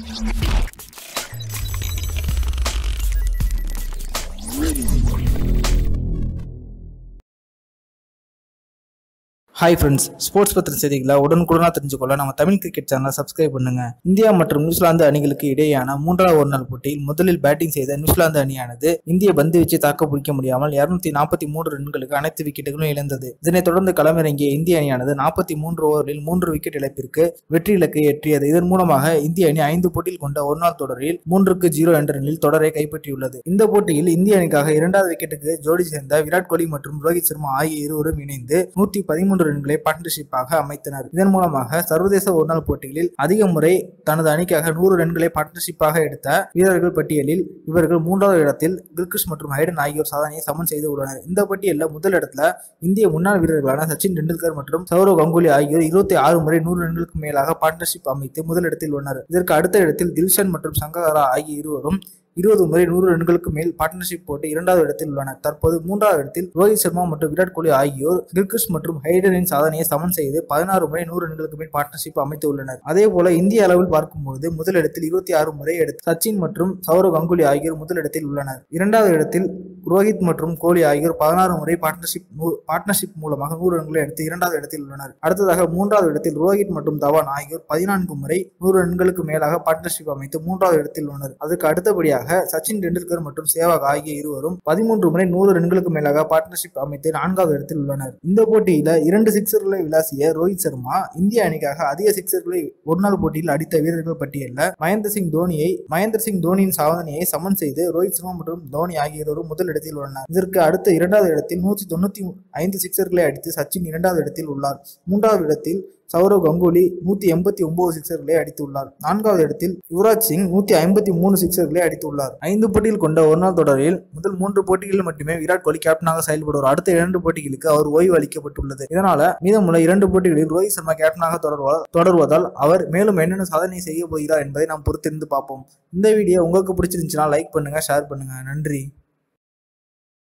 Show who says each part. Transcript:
Speaker 1: hi friends sports பத்திர செய்திகளை உடனுக்குடனாக தெரிஞ்சுக்கொள்ள நம்ம தமிழ் கிரிக்கெட் சேனலை சப்ஸ்கிரைப் பண்ணுங்க இந்தியா மற்றும் நியூசிலாந்து அணிகளுக்கு இடையேயான மூன்றாவது ஒரு நாள் போட்டியில் முதலில் பேட்டிங் செய்த நியூசிலாந்து அணியானது இந்திய பந்து வச்சு தாக்க பிடிக்க முடியாமல் இருநூத்தி நாற்பத்தி மூன்று ரன்களுக்கு அனைத்து விக்கெட்டுகளும் இழந்தது இதனைத் தொடர்ந்து களமிறங்கிய இந்திய அணியானது நாற்பத்தி மூன்று ஓவரில் மூன்று விக்கெட் இழப்பிற்கு வெற்றி இலக்கை எட்டியது இதன் மூலமாக இந்திய அணி ஐந்து போட்டியில் கொண்ட ஒருநாள் தொடரில் மூன்றுக்கு ஜீரோ என்ற நிலையில் தொடரை கைப்பற்றியுள்ளது இந்த போட்டியில் இந்திய அணிக்காக இரண்டாவது விக்கெட்டுக்கு ஜோடி சேர்ந்த விராட் கோலி மற்றும் ரோஹித் சர்மா ஆகிய இருவரும் இணைந்து நூத்தி பதிமூன்று ரன்களை பார்ட்னர்ஷிப்பாக அமைத்தனர் இதன் மூலமாக சர்வதேச ஒருநாள் போட்டிகளில் அதிக முறை தனது அணிக்காக நூறு ரன்களை பார்ட்னர்ஷிப்பாக எடுத்த வீரர்கள் பட்டியலில் இவர்கள் மூன்றாவது இடத்தில் கில்கிஷ் மற்றும் ஹைடன் ஆகியோர் சாதனையை சமன் செய்து உள்ளனர் இந்த பட்டியலில் முதல் இடத்துல இந்திய முன்னாள் வீரர்களான சச்சின் டெண்டுல்கர் மற்றும் சௌரவ் கங்குலி ஆகியோர் இருபத்தி ஆறு முறை நூறு ரன்களுக்கு மேலாக பார்ட்னர்ஷிப் அமைத்து முதலிடத்தில் உள்ளனர் இதற்கு அடுத்த இடத்தில் தில்ஷன் மற்றும் சங்ககாரா ஆகிய இருவரும் இருபது முறை நூறு ரன்களுக்கு மேல் பார்ட்னர்ஷிப் போட்டு இரண்டாவது இடத்தில் உள்ளனர் தற்போது மூன்றாவது இடத்தில் ரோஹித் சர்மா மற்றும் விராட் கோலி ஆகியோர் கில்கிஷ் மற்றும் ஹைடனின் சாதனையை சமன் செய்து பதினாறு முறை நூறு ரன்களுக்கு மேல் பார்ட்னர்ஷிப் அமைத்து உள்ளனர் அதே போல இந்திய அளவில் பார்க்கும்போது முதலிடத்தில் இருபத்தி ஆறு முறை எடுத்து சச்சின் மற்றும் சௌரவ் கங்குலி ஆகியோர் முதலிடத்தில் உள்ளனர் இரண்டாவது இடத்தில் ரோஹித் மற்றும் கோலி ஆகியோர் பதினாறு முறை பார்ட்னர்ஷிப் பார்ட்னர்ஷிப் மூலமாக நூறு ரன்களை எடுத்து இரண்டாவது இடத்தில் உள்ளனர் அடுத்ததாக மூன்றாவது இடத்தில் ரோஹித் மற்றும் தவான் ஆகியோர் பதினான்கு முறை நூறு ரன்களுக்கு மேலாக பார்ட்னர்ஷிப் அமைத்து மூன்றாவது இடத்தில் உள்ளனர் அதற்கு அடுத்தபடியாக சச்சின் டெண்டுல்கர் மற்றும் சேவாக் ஆகிய இருவரும் பதிமூன்று முறை நூறு ரன்களுக்கு மேலாக பார்ட்னர்ஷிப் அமைத்து நான்காவது இடத்தில் உள்ளனர் இந்த போட்டியில இரண்டு சிக்சர்களை விளாசிய ரோஹித் சர்மா இந்திய அணிக்காக அதிக சிக்சர்களை ஒருநாள் போட்டியில் அடித்த வீரர்கள் பட்டியலில் மகேந்திர சிங் தோனியை மகேந்திர சிங் தோனியின் சாதனையை சமன் செய்து ரோஹித் சர்மா மற்றும் தோனி ஆகிய இருவரும் முதல் இடத்தில் உள்ளனர் இதற்கு அடுத்த இரண்டாவது இடத்தில் நூற்றி தொண்ணூத்தி ஐந்து சிக்சர்களை அடித்து சச்சின் இரண்டாவது இடத்தில் உள்ளார் மூன்றாவது இடத்தில் சௌரவ் கங்குலி நூத்தி எண்பத்தி ஒன்பது சிக்சர்களை அடித்துள்ளார் நான்காவது இடத்தில் யுவராஜ் சிங் நூத்தி ஐம்பத்தி மூணு சிக்சர்களை அடித்துள்ளார் ஐந்து போட்டியில் கொண்ட ஒருநாள் தொடரில் முதல் மூன்று போட்டிகளில் மட்டுமே விராட் கோலி கேப்டனாக செயல்படுவார் அடுத்த இரண்டு போட்டிகளுக்கு அவர் ஓய்வு அளிக்கப்பட்டுள்ளது இதனால மீதமுள்ள இரண்டு போட்டிகளில் ரோஹித் சர்மா கேப்டனாக தொடர்வதால் தொடர்வதால் அவர் மேலும் என்னென்ன சாதனை செய்ய போகிறார் என்பதை நாம் பொறுத்திருந்து பார்ப்போம் இந்த வீடியோ உங்களுக்கு பிடிச்சிருந்துச்சுன்னா லைக் பண்ணுங்க ஷேர் பண்ணுங்க நன்றி